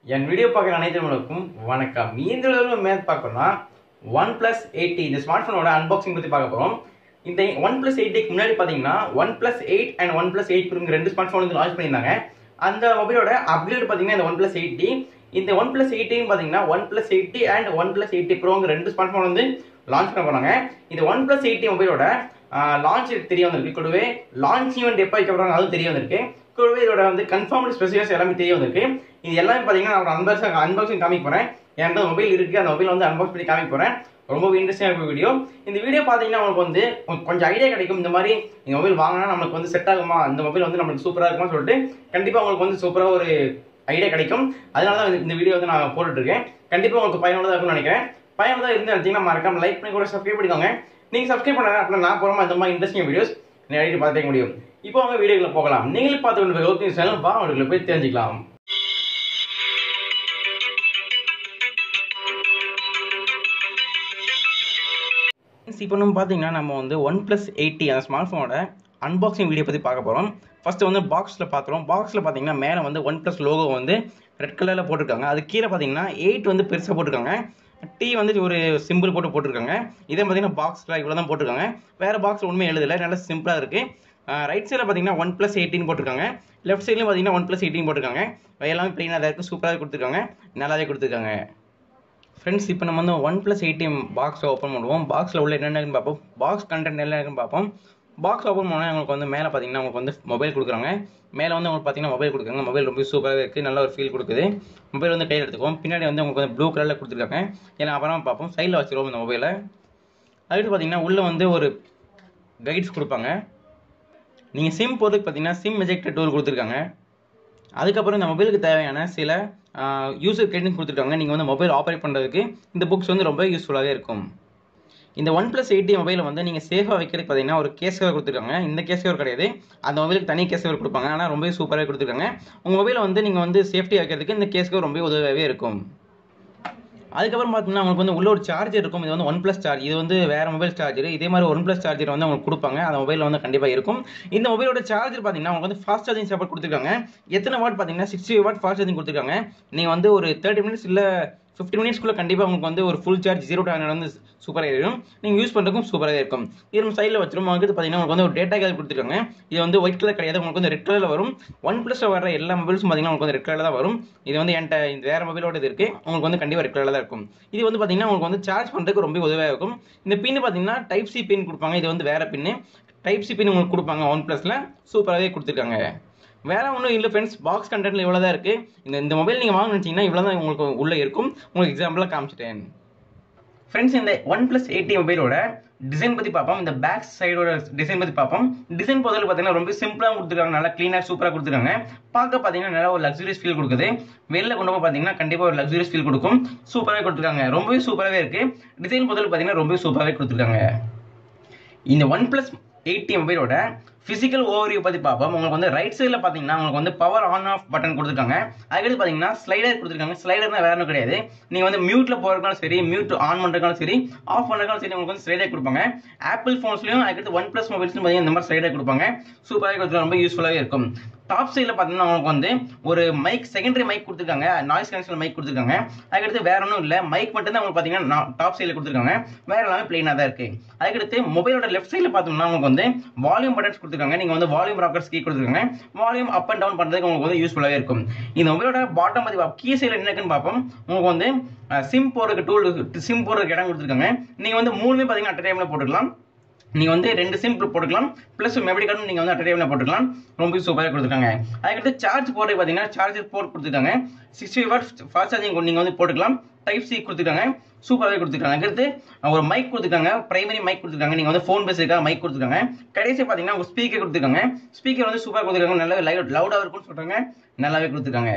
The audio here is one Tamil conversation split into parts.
என் வீடியோ பார்க்குற அனைத்தவங்களுக்கும் வணக்கம் இந்த அளவு மேத் பார்க்கணும்னா ஒன் பிளஸ் எயிட்டி இந்த ஸ்மார்ட் ஃபோனோட அன்பாக்சிங் பற்றி பார்க்க போகிறோம் இந்த ஒன் பிளஸ் எயிட்டிக்கு முன்னாடி பார்த்தீங்கன்னா one plus eight and one plus eight ரெண்டு ஸ்மார்ட் ஃபோன் வந்து லான்ச் பண்ணியிருந்தாங்க அந்த மொபைலோட அப்கிரேட் பார்த்தீங்கன்னா இந்த ஒன் பிளஸ் எயிட்டி இந்த ஒன் பிளஸ் எயிட்டின்னு பார்த்தீங்கன்னா one plus eight T and one plus eight T ப்ரோங்கிற ரெண்டு ஸ்மார்ட் ஃபோன் வந்து லான்ச் பண்ண போகிறாங்க இந்த ஒன் பிளஸ் எயிட்டி மொபைலோட லான்ச் தெரிய வந்திருக்கு கூடவே லான்ச் ஈவெண்ட் எப்போ வைக்க போகிறாங்க அதுவும் தெரிய வந்திருக்கு கூடவே இதோட வந்து கன்ஃபார்ம்டு ஸ்பெசிஃபிகேஷன் எல்லாமே தெரிய வந்திருக்கு இது எல்லாமே பார்த்தீங்கன்னா நான் அன்பாக்சிங் அன்பாக்சிங் காமிக்க போகிறேன் என்கிட்ட மொபைல் இருக்குது அந்த மொபைல் வந்து அன்பாக்ஸ் பண்ணி காமிக்க போகிறேன் ரொம்ப இன்ட்ரெஸ்டிங்காக இருக்கும் வீடியோ இந்த வீடியோ பார்த்தீங்கன்னா உங்களுக்கு வந்து கொஞ்சம் ஐடியா கிடைக்கும் இந்த மாதிரி இந்த மொபைல் வாங்கினா நம்மளுக்கு வந்து செட் ஆகுமா இந்த மொபைல் வந்து நம்மளுக்கு சூப்பராக இருக்குமா சொல்லிட்டு கண்டிப்பாக உங்களுக்கு வந்து சூப்பராக ஒரு ஐடியா கிடைக்கும் அதனால தான் இந்த வீடியோ வந்து நான் போட்டுட்ருக்கேன் கண்டிப்பாக உங்களுக்கு பயனுள்ளதாக இருக்கும்னு நினைக்கிறேன் பயனுள்ளதாக இருந்து நினச்சிங்கன்னா மறக்காம லைக் பண்ணி கூட சப்ஸ்கிரைப் பண்ணிக்கோங்க நீங்கள் சப்ஸ்கிரைப் பண்ணாங்க அப்படின்னா நான் போகிறோமா இந்த மாதிரி இன்ட்ரெஸ்டிங் வீடியோஸ் நிறைய பார்த்துக்க முடியும் இப்போ அவங்க வீடியோக்குள்ள போகலாம் நீங்களும் பார்த்து கொண்டு போய் சேனல் பா அவங்களுக்கு போய் தெரிஞ்சுக்கலாம் இப்போ நம்ம பார்த்தீங்கன்னா நம்ம வந்து ஒன் ப்ளஸ் எயிட்டி அந்த ஸ்மார்ட் ஃபோனோட அன்பாக்சிங் வீடியோ பற்றி பார்க்க போகிறோம் ஃபஸ்ட்டு வந்து பாக்ஸில் பார்த்துறோம் பாக்ஸில் பார்த்தீங்கன்னா மேலே வந்து ஒன் ப்ளஸ் லோகோ வந்து ரெட் கலரில் போட்டிருக்காங்க அது கீழே பார்த்தீங்கன்னா எயிட் வந்து பெருசாக போட்டிருக்காங்க டி வந்து ஒரு சிம்பிள் போட்டு போட்டிருக்காங்க இதே பார்த்தீங்கன்னா பாக்ஸில் இவ்வளோ தான் போட்டிருக்காங்க வேறு பாக்ஸ் ஒன்றுமே எழுதலை நல்லா சிம்பிளாக இருக்குது ரைட் சைடில் பார்த்தீங்கன்னா ஒன் ப்ளஸ் எயிட்டின் போட்டிருக்காங்க லெஃப்ட் சைட்லையும் பார்த்தீங்கன்னா ஒன் ப்ளஸ் எயிட்டின் போட்டிருக்காங்க எல்லாமே ப்ளைனாக தான் இருக்குது சூப்பராக கொடுத்துருக்காங்க நல்லாவே கொடுத்துருக்காங்க ஃப்ரெண்ட்ஸ் இப்போ நம்ம வந்து ஒன் ப்ளஸ் எயிட்டிஎம் பாக்ஸை ஓப்பன் பண்ணுவோம் பாக்ஸில் உள்ள என்னென்னு பார்ப்போம் பாக்ஸ் கண்டென்ட் என்ன இருக்குன்னு பார்ப்போம் பாக்ஸ் ஓப்பன் பண்ணால் உங்களுக்கு வந்து மேலே பார்த்தீங்கன்னா உங்களுக்கு வந்து மொபைல் கொடுக்குறாங்க மேலே வந்து உங்களுக்கு பார்த்தீங்கன்னா மொபைல் கொடுக்குறாங்க மொபைல் ரொம்ப சூப்பராக இருக்குது நல்ல ஒரு ஃபீல் கொடுக்குது மொபைல் வந்து கையில் எடுத்துக்குவோம் பின்னாடி வந்து உங்களுக்கு வந்து ப்ளூ கலரில் கொடுத்துருக்காங்க ஏன்னா அப்புறம் பார்ப்போம் சைடில் வச்சுருவோம் இந்த மொபைலை அதுக்கு பார்த்தீங்கன்னா உள்ளே வந்து ஒரு கைட்ஸ் கொடுப்பாங்க நீங்கள் சிம் போகிறதுக்கு பார்த்தீங்கன்னா சிம் எஜெக்டர் டூல் கொடுத்துருக்காங்க அதுக்கப்புறம் இந்த மொபைலுக்கு தேவையான சில யூசர் கைடன்ஸ் கொடுத்துருக்காங்க நீங்கள் வந்து மொபைல் ஆப்ரேட் பண்ணுறதுக்கு இந்த புக்ஸ் வந்து ரொம்ப யூஸ்ஃபுல்லாகவே இருக்கும் இந்த ஒன் ப்ளஸ் எயிட்டி மொபைலை வந்து நீங்கள் சேஃபாக வைக்கிறதுக்கு பார்த்தீங்கன்னா ஒரு கேஸ் கவர் கொடுத்துருக்காங்க இந்த கேஸ் கவர் கிடையாது அந்த மொபைலுக்கு தனி கேஸ் கவர் கொடுப்பாங்க ஆனால் ரொம்ப சூப்பராக கொடுத்துருக்காங்க உங்கள் மொபைலை வந்து நீங்கள் வந்து சேஃப்டி வைக்கிறதுக்கு இந்த கேஸ் கவர் ரொம்ப உதவியாகவே இருக்கும் அதுக்கப்புறம் பார்த்தீங்கன்னா உங்களுக்கு வந்து உள்ள ஒரு சார்ஜர் இருக்கும் இது வந்து ஒன் ப்ளஸ் சார்ஜ் இது வந்து வேறு மொபைல் சார்ஜர் இதே மாதிரி ஒன் ப்ளஸ் சார்ஜர் வந்து உங்களுக்கு கொடுப்பாங்க அந்த மொபைலில் வந்து கண்டிப்பாக இருக்கும் இந்த மொபைலோட சார்ஜர் பார்த்தீங்கன்னா உங்களுக்கு வந்து ஃபாஸ்ட் சார்ஜிங் சப்போர்ட் கொடுத்துருக்காங்க எத்தனை வாட் பார்த்தீங்கன்னா சிக்ஸ்டி வாட் ஃபாஸ்ட் சார்ஜிங் கொடுத்துருக்காங்க நீங்கள் வந்து ஒரு தேர்ட்டி மினிட்ஸ் இல்லை ஃபிஃப்டி மினிட்ஸ்க்குள்ளே கண்டிப்பாக உங்களுக்கு வந்து ஒரு ஃபுல் சார்ஜ் ஜீரோ டு வந்து சூப்பராக இருக்கும் நீங்கள் யூஸ் பண்ணுறதுக்கும் சூப்பராக இருக்கும் இது நம்ம சைடில் வச்சிரும் வந்து பார்த்தீங்கன்னா உங்களுக்கு வந்து ஒரு டேட்டா கேர் கொடுத்துருக்காங்க இது வந்து ஒயிட் கலர் கிடையாது உங்களுக்கு வந்து ரெட் கலரில் வரும் ஒன் ப்ளஸில் வர எல்லா மொபைல்ஸும் பார்த்தீங்கன்னா உங்களுக்கு வந்து ரெட் கலரில் தான் வரும் இது வந்து என்கிட்ட இந்த வேறு மொபைலோட இது இருக்குது உங்களுக்கு வந்து கண்டிப்பாக ரெட் கலரில் தான் இருக்கும் இது வந்து பார்த்தீங்கன்னா உங்களுக்கு வந்து சார்ஜ் பண்ணுறதுக்கு ரொம்ப உதவியாக இருக்கும் இந்த பின் பார்த்தீங்கன்னா டைப் சி பின் கொடுப்பாங்க இது வந்து வேறு பின்னு டைப் சி பின் உங்களுக்கு கொடுப்பாங்க ஒன் ப்ளஸில் சூப்பராகவே கொடுத்துருக்காங்க வேற ஒன்றும் இல்லை ஃப்ரெண்ட்ஸ் பாக்ஸ் கண்டென்ட்ல இவ்வளோ தான் இருக்குது இந்த இந்த மொபைல் நீங்கள் வாங்க நினச்சிங்கன்னா இவ்வளோ தான் உங்களுக்கு உள்ளே இருக்கும் உங்களுக்கு எக்ஸாம்பிளாக காமிச்சிட்டேன் ஃப்ரெண்ட்ஸ் இந்த ஒன் ப்ளஸ் எயிட்டி மொபைலோட டிசைன் பற்றி பார்ப்போம் இந்த பேக் சைடோட டிசைன் பற்றி பார்ப்போம் டிசைன் பொறுத்தவரை பார்த்தீங்கன்னா ரொம்ப சிம்பிளாக கொடுத்துருக்காங்க நல்லா க்ளீனாக சூப்பராக கொடுத்துருக்காங்க பார்க்க பார்த்தீங்கன்னா நல்லா ஒரு லக்ஸுரியஸ் ஃபீல் கொடுக்குது வெளில கொண்டு போய் பார்த்தீங்கன்னா கண்டிப்பாக ஒரு லக்ஸுரியஸ் ஃபீல் கொடுக்கும் சூப்பராகவே கொடுத்துருக்காங்க ரொம்பவே சூப்பராகவே இருக்குது டிசைன் பொறுத்தவரை பார்த்தீங்கன்னா ரொம்பவே சூப்பராகவே கொடுத்துருக்காங்க இந்த ஒன் ப்ளஸ் எயிட்டி மொபைலோட ஃபிசிக்கல் ஓவரியூ பற்றி பார்ப்போம் உங்களுக்கு வந்து ரைட் சைடில் பார்த்தீங்கன்னா உங்களுக்கு வந்து பவர் ஆன் ஆஃப் பட்டன் கொடுத்துருக்காங்க அதுக்கடுத்து பார்த்தீங்கன்னா ஸ்லைடர் கொடுத்துருக்காங்க ஸ்லைடர்னா வேற ஒன்றும் கிடையாது நீங்கள் வந்து மியூட்டில் போகிறதுனாலும் சரி மியூட் ஆன் பண்ணுறதுனாலும் சரி ஆஃப் பண்ணுறதுனாலும் சரி உங்களுக்கு வந்து ஸ்லைடர் கொடுப்பாங்க ஆப்பிள் ஃபோன்ஸ்லையும் அதுக்கடுத்து ஒன் ப்ளஸ் மொபைல்ஸ்லையும் பார்த்தீங்கன்னா இந்த மாதிரி ஸ்லைடர் கொடுப்பாங்க சூப்பராக கொடுத்துருக்காங்க ரொம்ப யூஸ்ஃபுல்லாகவே இருக்கும் டாப் சைடில் பார்த்தீங்கன்னா உங்களுக்கு வந்து ஒரு மைக் செகண்டரி மைக் கொடுத்துருக்காங்க நாய்ஸ் கேன்சல் மைக் கொடுத்துருக்காங்க அதுக்கடுத்து வேற ஒன்றும் இல்லை மைக் மட்டும் தான் உங்களுக்கு பார்த்தீங்கன்னா டாப் சைடில் கொடுத்துருக்காங்க வேற எல்லாமே பிளெயினாக தான் இருக்கு அதுக்கடுத்து மொபைலோட லெஃப்ட் சைடில் பார்த்தோம்னா உங்களுக்கு வந்து வால்யூம் பட்டன்ஸ் கொடுத்துருக்காங்க நீங்கள் வந்து வால்யூம் ராக்கர்ஸ் கீ கொடுத்துருக்காங்க வால்யூம் அப் அண்ட் டவுன் பண்ணுறதுக்கு உங்களுக்கு வந்து யூஸ்ஃபுல்லாகவே இருக்கும் இந்த மொபைலோட பாட்டம் பற்றி கீ சைடில் என்ன இருக்குன்னு பார்ப்போம் உங்களுக்கு வந்து சிம் போடுறதுக்கு டூல் சிம் போடுறதுக்கு இடம் கொடுத்துருக்காங்க நீங்கள் வந்து மூணுமே பார்த்தீங்கன்னா அட் டைமில் போட்டுக்கலாம் நீங்கள் வந்து ரெண்டு சிம் போட்டுக்கலாம் ப்ளஸ் மெமரி கார்டும் நீங்கள் வந்து அட் டைமில் போட்டுக்கலாம் ரொம்ப சூப்பராக கொடுத்துருக்காங்க அதுக்கடுத்து சார்ஜ் போடுறது பார்த்தீங்கன்னா சார்ஜர் போர்ட் கொடுத்துருக்காங்க சிக்ஸ்டி வாட் ஃபாஸ்ட் சார்ஜிங் நீங்கள் வந்து போட்டுக்கலாம் டைப் சி கொடுத்துருக்காங்க சூப்பராகவே கொடுத்துருக்காங்க அதுக்கடுத்து ஒரு மைக் கொடுத்துருக்காங்க பிரைமரி மைக் கொடுத்துருக்காங்க நீங்கள் வந்து ஃபோன் பேசுறதுக்காக மைக் கொடுத்துருக்காங்க கடைசி பார்த்தீங்கன்னா ஒரு ஸ்பீக்கர் கொடுத்துருக்காங்க ஸ்பீக்கர் வந்து சூப்பராக கொடுத்துருக்காங்க நல்லாவே லைட் லவுடாக இருக்கும்னு சொல்கிறாங்க நல்லாவே கொடுத்துருக்காங்க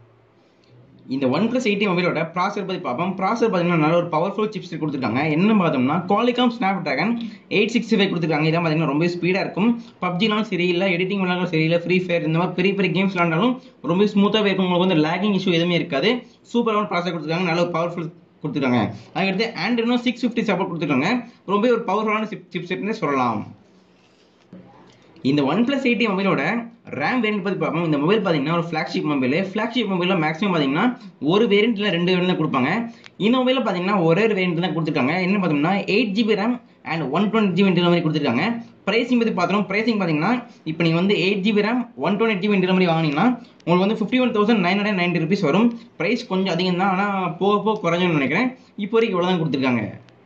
இந்த ஒன் ப்ளஸ் எயிட்டி மொபைலோட ப்ராசர் பற்றி பார்ப்போம் ப்ராசர் பார்த்தீங்கன்னா நல்ல ஒரு பவர்ஃபுல் சிப்ஸ் கொடுத்துருக்காங்க என்ன பார்த்தோம்னா Qualcomm Snapdragon eight sixty five கொடுத்துருக்காங்க இதான் பார்த்தீங்கன்னா ரொம்ப ஸ்பீடாக இருக்கும் பப்ஜினாலும் சரி இல்லை எடிட்டிங் விளாண்டாலும் சரி இல்லை ஃப்ரீ ஃபயர் இந்த மாதிரி பெரிய பெரிய கேம்ஸ் விளாண்டாலும் ரொம்ப ஸ்மூத்தாகவே இருக்கும் உங்களுக்கு வந்து லேகிங் இஷ்யூ எதுவுமே இருக்காது சூப்பரான ப்ராசர் கொடுத்துருக்காங்க நல்ல ஒரு பவர்ஃபுல் கொடுத்துருக்காங்க அதுக்கடுத்து ஆண்ட்ராய்டும் சிக்ஸ் ஃபிஃப்டி சப்போர்ட் கொடுத்துருக்காங்க ரொம்ப ஒரு பவர்ஃபுல்லான சிப் சிப் செட்னே சொல்லலாம் இந்த ஒன் பிளஸ் எயிட்டி மொபைலோட ரேம் வேரியன்ட் பற்றி பார்ப்போம் இந்த மொபைல் பார்த்தீங்கன்னா ஒரு ஃப்ளாக்ஷிப் மொபைல் ஃப்ளாக்ஷிப் மொபைலில் மேக்ஸிமம் பார்த்தீங்கன்னா ஒரு வேரியண்ட்டில் ரெண்டு வேரியண்ட் தான் கொடுப்பாங்க இந்த மொபைலில் பார்த்தீங்கன்னா ஒரே ஒரு வேரியண்ட் தான் கொடுத்துருக்காங்க என்ன பார்த்தோம்னா eight GB RAM and one twenty GB internal மாதிரி கொடுத்துருக்காங்க ப்ரைஸிங் பற்றி பார்த்தோம் ப்ரைஸிங் பார்த்தீங்கன்னா இப்போ நீங்கள் வந்து eight GB RAM one twenty GB internal மாதிரி வாங்கினீங்கன்னா உங்களுக்கு வந்து fifty one thousand nine hundred ninety rupees வரும் ப்ரைஸ் கொஞ்சம் அதிகம் தான் ஆனால் போக போக குறைஞ்சுன்னு நினைக்கிறேன் இப்போ வரைக்கும் இவ்வளோ தான் கொடுத்துருக்காங்க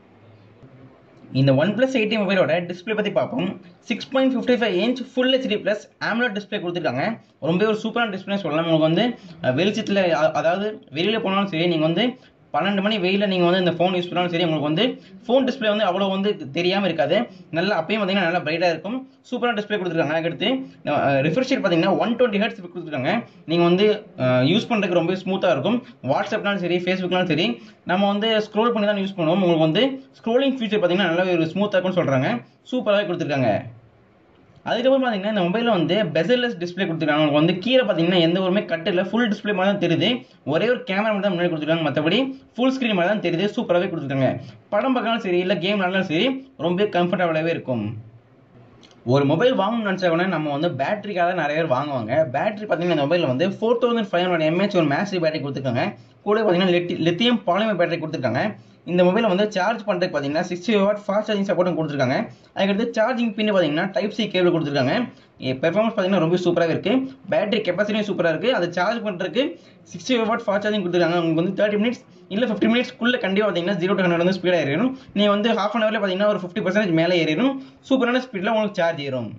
இந்த ஒன் ப்ளஸ் எயிட்டி மொபைலோட டிஸ்பிளே பற்றி பார்ப்போம் six point fifty five inch full HD plus AMOLED display கொடுத்துருக்காங்க ரொம்ப ஒரு சூப்பரான டிஸ்பிளே சொல்லலாம் உங்களுக்கு வந்து அஹ், வெளிச்சத்தில் அ- அதாவது வெளியில் போனாலும் சரி நீங்கள் வந்து பன்னெண்டு மணி வெயிலில் நீங்கள் வந்து இந்த ஃபோன் யூஸ் பண்ணாலும் சரி உங்களுக்கு வந்து ஃபோன் டிஸ்பிளே வந்து அவ்வளோ வந்து தெரியாமல் இருக்காது நல்லா அப்பயும் பார்த்தீங்கன்னா நல்லா பிரைட்டாக இருக்கும் சூப்பரான டிஸ்பிளே கொடுத்துருக்காங்க அதுக்கடுத்து ரிஃப்ரெஷ் ரேட் பார்த்தீங்கன்னா ஒன் டுவெண்ட்டி ஹெட்ஸ் கொடுத்துருக்காங்க நீங்கள் வந்து யூஸ் பண்ணுறதுக்கு ரொம்ப ஸ்மூத்தாக இருக்கும் வாட்ஸ்அப்னாலும் சரி ஃபேஸ்புக்னாலும் சரி நம்ம வந்து ஸ்க்ரோல் பண்ணி தான் யூஸ் பண்ணுவோம் உங்களுக்கு வந்து ஸ்க்ரோலிங் ஃபீச்சர் பார்த்தீங்கன்னா நல்லா ஒரு ஸ்மூத்தாக இருக்கும்னு சொல்கிறாங்க சூப்பராகவே கொடுத்துருக்காங்க அதுக்கப்புறம் பார்த்தீங்கன்னா இந்த மொபைலில் வந்து பெசல்லெஸ் டிஸ்ப்ளே கொடுத்துருக்காங்க உங்களுக்கு வந்து கீழே பார்த்தீங்கன்னா எந்த ஒருமே கட் இல்லை ஃபுல் டிஸ்ப்ளே மாதிரி தான் தெரியுது ஒரே ஒரு கேமரா மட்டும் தான் முன்னாடி கொடுத்துருக்காங்க மற்றபடி ஃபுல் ஸ்க்ரீன் மாதிரி தான் தெரியுது சூப்பராகவே கொடுத்துருக்காங்க படம் பார்க்கணும் சரி இல்லை கேம் விளாட்னாலும் சரி ரொம்ப கம்ஃபர்டபுளாகவே இருக்கும் ஒரு மொபைல் வாங்கணும்னு நினச்சா கூட நம்ம வந்து பேட்டரிக்காக தான் நிறைய பேர் வாங்குவாங்க பேட்டரி பார்த்தீங்கன்னா இந்த மொபைலில் வந்து four thousand five hundred M A H ஒரு மேசிவ் பேட்டரி கொடுத்துருக்காங்க கூட பார்த்தீங்கன்னா லெட்டி லித்தியம் பாலிமர் பேட்டரி கொடுத்துருக்காங்க இந்த மொபைலை வந்து சார்ஜ் பண்ணுறதுக்கு பார்த்தீங்கன்னா சிக்ஸ்டி வாட் ஃபாஸ்ட் சார்ஜிங் சப்போர்ட்டும் கொடுத்துருக்காங்க அதுக்கடுத்து சார்ஜிங் பின் பார்த்தீங்கன்னா டைப் சி கேபிள் கொடுத்துருக்காங்க பெர்ஃபார்மன்ஸ் பார்த்தீங்கன்னா ரொம்ப சூப்பராக இருக்குது பேட்டரி கெப்பாசிட்டியும் சூப்பராக இருக்குது அதை சார்ஜ் பண்ணுறதுக்கு சிக்ஸ்டி வாட் ஃபாஸ்ட் சார்ஜிங் கொடுத்துருக்காங்க உங்களுக்கு வந்து தேர்ட்டி மினிட்ஸ் இல்லை ஃபிஃப்டி மினிட்ஸ்க்குள்ளே கண்டிப்பாக பார்த்தீங்கன்னா ஜீரோ டு ஹண்ட்ரட் வந்து ஸ்பீடாக ஏறிடும் நீங்கள் வந்து ஹாஃப் அன் ஹவரில் பார்த்தீங்கன்னா ஒரு ஃபிஃப்டி பர்சன்டேஜ் மேலே ஏறிடும் சூப்பரான ஸ்பீடில் உங்களுக்கு சார்ஜ் ஏறும்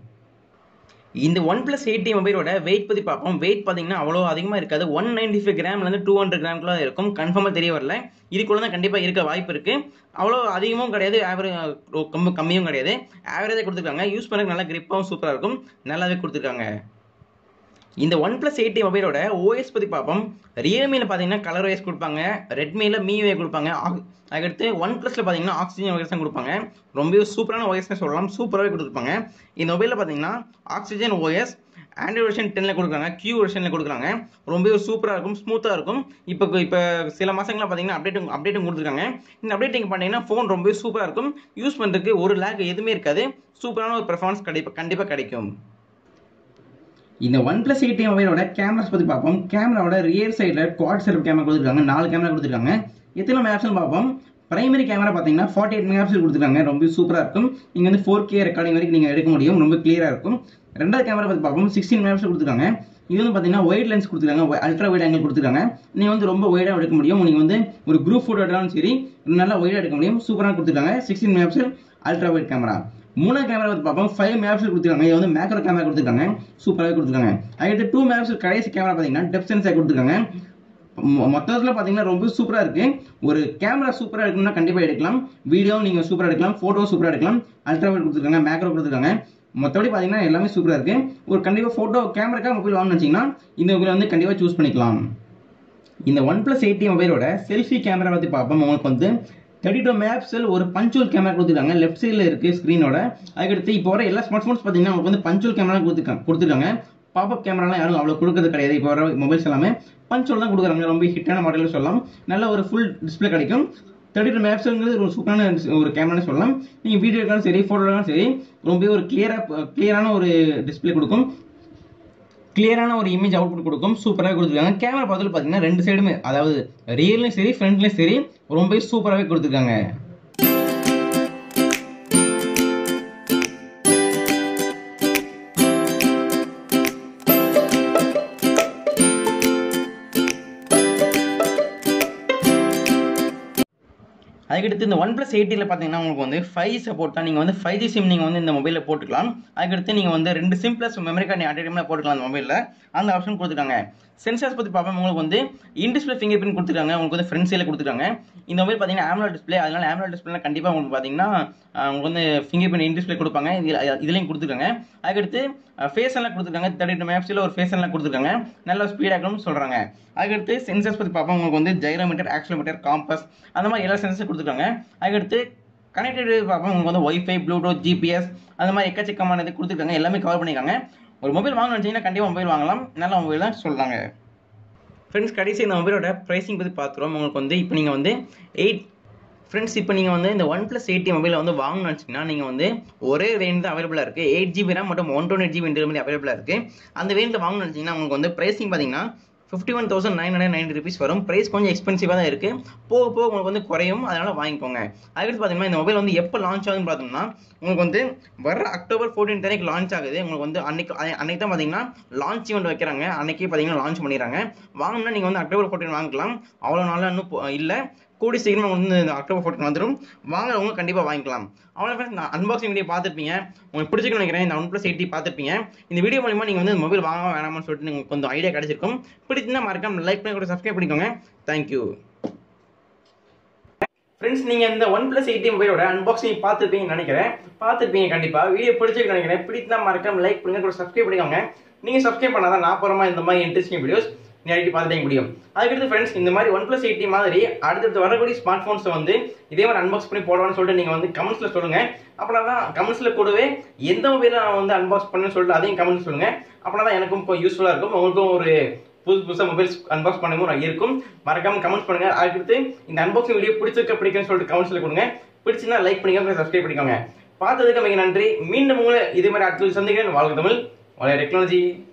இந்த ஒன் ப்ளஸ் எயிட்டி மொபைலோட வெயிட் பற்றி பார்ப்போம் வெயிட் பார்த்தீங்கன்னா அவ்வளோ அதிகமாக இருக்காது ஒன் நைன்டி ஃபைவ் கிராம்லேருந்து டூ ஹண்ட்ரட் கிராம்குள்ள இருக்கும் கன்ஃபார்மாக தெரிய வரல இதுக்குள்ள தான் கண்டிப்பாக இருக்க வாய்ப்பு இருக்குது அவ்வளோ அதிகமும் கிடையாது ஆவரேஜ் ரொம்ப கம்மியும் கிடையாது ஆவரேஜாக கொடுத்துருக்காங்க யூஸ் பண்ண நல்லா கிரிப்பாகவும் சூப்பராக இருக்கும் நல்லாவே கொடுத்துருக்காங்க இந்த ஒன் ப்ளஸ் எயிட்டி மொபைலோட ஓஎஸ் பற்றி பார்ப்போம் ரியல்மியில் பார்த்தீங்கன்னா கலர் ஓஎஸ் கொடுப்பாங்க ரெட்மியில் மியூஏ கொடுப்பாங்க ஆக்- அதுக்கடுத்து ஒன் ப்ளஸில் பார்த்தீங்கன்னா ஆக்சிஜன் ஓஎஸ் தான் கொடுப்பாங்க ரொம்பவே சூப்பரான ஓஎஸ்னே சொல்லலாம் சூப்பராகவே கொடுத்துருப்பாங்க இந்த மொபைலில் பார்த்தீங்கன்னா ஆக்சிஜன் ஓஎஸ் ஆண்ட்ராய்டு வெர்ஷன் டென்னில் கொடுக்குறாங்க கியூ வெர்ஷனில் கொடுக்குறாங்க ரொம்பவே சூப்பராக இருக்கும் ஸ்மூத்தாக இருக்கும் இப்போ இப்போ சில மாதங்களாக பார்த்தீங்கன்னா அப்டேட்டும் அப்டேட்டும் கொடுத்துருக்காங்க இந்த அப்டேட்டிங் பண்ணீங்கன்னா ஃபோன் ரொம்பவே சூப்பராக இருக்கும் யூஸ் பண்ணுறதுக்கு ஒரு லேக் எதுவுமே இருக்காது சூப்பரான ஒரு பெர்ஃபார்மன்ஸ் கண்டிப்பாக கண்டிப்பாக கிடைக்கும் இந்த ஒன் பிளஸ் எயிட்டி மொபைலோட கேமராஸ் பற்றி பார்ப்போம் கேமராவோட ரியர் சைடில் குவாட் செல்ஃப் கேமரா கொடுத்துருக்காங்க நாலு கேமரா கொடுத்துருக்காங்க எத்தனை மெகாபிக்சல் பார்ப்போம் பிரைமரி கேமரா பார்த்தீங்கன்னா ஃபார்ட்டி எயிட் மெகாபிக்சல் கொடுத்துருக்காங்க ரொம்ப சூப்பராக இருக்கும் நீங்கள் வந்து ஃபோர் கே ரெக்கார்டிங் வரைக்கும் நீங்கள் எடுக்க முடியும் ரொம்ப கிளியராக இருக்கும் ரெண்டாவது கேமரா பற்றி பார்ப்போம் சிக்ஸ்டீன் மெகாபிக்சல் கொடுத்துருக்காங்க இது வந்து பார்த்தீங்கன்னா ஒயிட் லென்ஸ் கொடுத்துருக்காங்க அல்ட்ரா வைட் ஆங்கிள் கொடுத்துருக்காங்க நீங்கள் வந்து ரொம்ப ஒய்டாக எடுக்க முடியும் நீங்கள் வந்து ஒரு குரூப் ஃபோட்டோ எடுத்தாலும் சரி நல்லா ஒய்டாக எடுக்க முடியும் சூப்பராக கொடுத்துருக்காங்க sixteen megapixel ultra wide camera மூணாவது கேமரா வந்து பார்ப்போம் ஃபைவ் மெகாபிக்சல் கொடுத்துருக்காங்க இது வந்து மேக்ரோ கேமரா கொடுத்துருக்காங்க சூப்பராகவே கொடுத்துருக்காங்க அதுக்கடுத்து டூ மெகாபிக்சல் கடைசி கேமரா பார்த்தீங்கன்னா டெப் சென்சார் கொடுத்துருக்காங்க மொத்தத்தில் பார்த்தீங்கன்னா ரொம்ப சூப்பராக இருக்கு ஒரு கேமரா சூப்பராக எடுக்கணும்னா கண்டிப்பாக எடுக்கலாம் வீடியோ நீங்கள் சூப்பராக எடுக்கலாம் ஃபோட்டோ சூப்பராக எடுக்கலாம் அல்ட்ரா வைட் கொடுத்துருக்காங்க மேக்ரோ கொடுத்துருக்காங்க மற்றபடி பார்த்தீங்கன்னா எல்லாமே சூப்பராக இருக்கு ஒரு கண்டிப்பாக ஃபோட்டோ கேமராக்காக மொபைல் வாங்கணும்னு வச்சிங்கன்னா இந்த மொபைல் வந்து கண்டிப்பாக சூஸ் பண்ணிக்கலாம் இந்த ஒன் பிளஸ் எயிட்டி மொபைலோட செல்ஃபி கேமரா பற்றி பார்ப்போம் உங்களுக்கு வந்து தேர்ட்டி டூ மேப்ஸில் ஒரு பஞ்சுவல் கேமரா கொடுத்துருக்காங்க லெஃப்ட் சைடில் இருக்குது ஸ்க்ரீனோட அதுக்கடுத்து இப்போ வர எல்லா ஸ்மார்ட் ஃபோன்ஸ் பார்த்தீங்கன்னா உங்களுக்கு வந்து பஞ்சுவல் கேமரா கொடுத்துருக்காங்க கொடுத்துருக்காங்க பாப்அப் கேமராலாம் யாரும் அவ்வளோ கொடுக்கறது கிடையாது இப்போ வர மொபைல்ஸ் எல்லாமே பஞ்சுவல் தான் கொடுக்குறாங்க ரொம்ப ஹிட்டான மாடல்னு சொல்லலாம் நல்ல ஒரு ஃபுல் டிஸ்பிளே கிடைக்கும் தேர்ட்டி டூ மேப்ஸ்ங்கிறது ஒரு சூப்பரான ஒரு கேமரான்னு சொல்லலாம் நீங்கள் வீடியோ எடுத்தாலும் சரி ஃபோட்டோ எடுத்தாலும் சரி ரொம்ப ஒரு கிளியராக கிளியரான ஒரு டிஸ்பிளே கொடுக்கும் கிளியரான ஒரு இமேஜ் அவுட்புட் கொடுக்கும் சூப்பராகவே கொடுத்துருக்காங்க கேமரா பார்த்து பார்த்தீங்கன்னா ரெண்டு சைடுமே அதாவது ரியல்லையும் சரி ஃப்ரண்ட்லையும் சரி ரொம்ப சூப்பராகவே கொடுத்துருக்காங்க அதுக்கடுத்து இந்த ஒன் ப்ளஸ் எயிட்டியில் பார்த்தீங்கன்னா உங்களுக்கு வந்து ஃபைவ் சப்போர்ட் தான் நீங்கள் வந்து ஃபைவ் ஜி சிம் நீங்கள் வந்து இந்த மொபைலில் போட்டுக்கலாம் அதுக்கடுத்து நீங்கள் வந்து ரெண்டு sim plus memory card at டைமில் போட்டுக்கலாம் அந்த மொபைலில் அந்த ஆப்ஷன் கொடுத்துருக்காங்க சென்சார்ஸ் பற்றி பார்ப்போம் உங்களுக்கு வந்து இன்டிஸ்பிளே ஃபிங்கர் பிரிண்ட் கொடுத்துருக்காங்க உங்களுக்கு வந்து ஃப்ரண்ட் சைடில் கொடுத்துருக்காங்க இந்த மொபைல் பார்த்தீங்கன்னா ஆம்லோட் டிஸ்பிளே அதனால ஆம்லோட் டிஸ்பிளே கண்டிப்பாக உங்களுக்கு பார்த்தீங்கன்னா அஹ், உங்களுக்கு வந்து ஃபிங்கர் பிரிண்ட் இன்டிஸ்பிளே கொடுப்பாங்க இதில் இதுலையும் கொடுத்துருக்காங்க அதுக்கடுத்து ஃபேஸ் எல்லாம் கொடுத்துருக்காங்க தேர்ட்டி டூ மேப்ஸில் ஒரு ஃபேஸ் எல்லாம் கொடுத்துருக்காங்க நல்ல ஸ்பீடாகணும்னு சொல்கிறாங்க அதுக்கடுத்து சென்சர்ஸ் பற்றி பார்ப்போம் உங்களுக்கு வந்து ஜைரோமீட்டர் ஆக்சிலோமீட்டர் காம்பஸ் அந்த மாதிரி எல்லா சென்சர்ஸும் கொடுத்துருக்காங்க அதுக்கடுத்து கனெக்டட் பார்ப்போம் உங்களுக்கு வந்து ஒய்ஃபை ப்ளூடூத் ஜிபிஎஸ் அந்த மாதிரி எக்கச்சக்கமான இது கொடுத்துருக்காங்க எல்லாமே கவர் பண்ணியிருக்காங்க ஒரு மொபைல் வாங்கணும்னு வச்சிங்கன்னா கண்டிப்பாக மொபைல் வாங்கலாம் நல்ல மொபைல் தான் சொல்கிறாங்க ஃப்ரெண்ட்ஸ் கடைசி இந்த மொபைலோட ப்ரைஸிங் பற்றி பார்த்துருவோம் உங்களுக்கு வந்து இப்போ நீங்கள் வந்து எயிட் ஃப்ரெண்ட்ஸ் இப்போ நீங்கள் வந்து இந்த ஒன் ப்ளஸ் எயிட்டி மொபைலை வந்து வாங்கணும்னு வச்சிங்கன்னா நீங்கள் வந்து ஒரே ரேஞ்ச் தான் அவைலபிளாக இருக்குது எயிட் ஜிபி ரேம் மற்றும் ஒன் டுவெண்ட் ஜிபி இன்டர்மீடியட் அவைலபிளாக இருக்குது அந்த ரேஞ்சில் வாங்கணும்னு வச்சிங்கன்னா உங்களுக்கு வந்து ப்ரைஸிங் பார்த்தீங்கன்னா fifty one thousand nine hundred ninety rupees வரும் ப்ரைஸ் கொஞ்சம் எக்ஸ்பென்சிவாக தான் இருக்குது போக போக உங்களுக்கு வந்து குறையும் அதனால் வாங்கிக்கோங்க அதுக்கடுத்து பார்த்தீங்கன்னா இந்த மொபைல் வந்து எப்போ லான்ச் ஆகுதுன்னு பார்த்தோம்னா உங்களுக்கு வந்து வர அக்டோபர் ஃபோர்டீன் தானே லான்ச் ஆகுது உங்களுக்கு வந்து அன்னைக்கு அன்னை- அன்னைக்கு தான் பார்த்தீங்கன்னா லான்ச் ஈவெண்ட் வைக்கிறாங்க அன்னைக்கே பார்த்தீங்கன்னா லான்ச் பண்ணிடுறாங்க வாங்கணும்னா நீங்கள் வந்து அக்டோபர் ஃபோர்டீன் வாங்கிக்கலாம் அவ்வளோ நாளாக இன்னும் போ- இல்லை கூடி சீக்கிரம் வந்து இந்த அக்டோபர் ஃபோர்டீன் வந்துடும் வாங்குறவங்க கண்டிப்பாக வாங்கிக்கலாம் அவ்வளோ ஃப்ரெண்ட்ஸ் நான் அன்பாக்சிங் வீடியோ பார்த்துருப்பீங்க உங்களுக்கு பிடிச்சிக்கணும்னு நினைக்கிறேன் இந்த ஒன் ப்ளஸ் எயிட்டி பார்த்துருப்பீங்க இந்த வீடியோ மூலிமா நீங்கள் வந்து மொபைல் வாங்க வேணாமான்னு சொல்லிட்டு உங்களுக்கு கொஞ்சம் ஐடியா கிடைச்சிருக்கும் பிடிச்சிருந்தா மறக்காம லைக் பண்ணி கூட சப்ஸ்கிரைப் பண்ணிக்கோங்க தேங்க்யூ ஃப்ரெண்ட்ஸ் நீங்கள் இந்த ஒன் ப்ளஸ் எயிட்டி மொபைலோட அன்பாக்சிங் பார்த்துருப்பீங்கன்னு நினைக்கிறேன் பார்த்துருப்பீங்க கண்டிப்பாக வீடியோ பிடிச்சிருக்கு நினைக்கிறேன் பிடிச்சா மறக்காம லைக் பண்ணுங்க கூட சப்ஸ்கிரைப் பண்ணிக்கோங்க நீங்கள் சப்ஸ்கிரைப் பண்ணாதான் நான் அப்புறமா இந்த மாதிரி இன்ட்ரெஸ்டிங் வீடியோஸ் நேரடி பார்த்துட்டே முடியும் அதுக்கடுத்து ஃப்ரெண்ட்ஸ் இந்த மாதிரி ஒன் ப்ளஸ் எயிட்டி மாதிரி அடுத்தடுத்து வரக்கூடிய ஸ்மார்ட் ஃபோன்ஸை வந்து இதே மாதிரி அன்பாக்ஸ் பண்ணி போடலாம்னு சொல்லிட்டு நீங்கள் வந்து கமெண்ட்ஸில் சொல்லுங்கள் அப்படின்னா தான் கமெண்ட்ஸில் கூடவே எந்த மொபைலை நான் வந்து அன்பாக்ஸ் பண்ணேன்னு சொல்லிட்டு அதையும் கமெண்ட்ஸ் சொல்லுங்கள் அப்படின்னா தான் எனக்கும் இப்போ யூஸ்ஃபுல்லாக இருக்கும் உங்களுக்கும் ஒரு புதுசு புதுசாக மொபைல்ஸ் அன்பாக்ஸ் பண்ணும்போது இருக்கும் மறக்காம கமெண்ட்ஸ் பண்ணுங்க அதுக்கடுத்து இந்த அன்பாக்சிங் வீடியோ பிடிச்சிருக்க பிடிக்குன்னு சொல்லிட்டு கமெண்ட்ஸ்ல கொடுங்க பிடிச்சிருந்தா லைக் பண்ணிக்கோங்க சப்ஸ்கிரைப் பண்ணிக்கோங்க பார்த்ததுக்கு மிக நன்றி மீண்டும் உங்களை இதே மாதிரி அடுத்த சந்திக்கிறேன் வாழ்க தமிழ் வளைய டெக்னாலஜி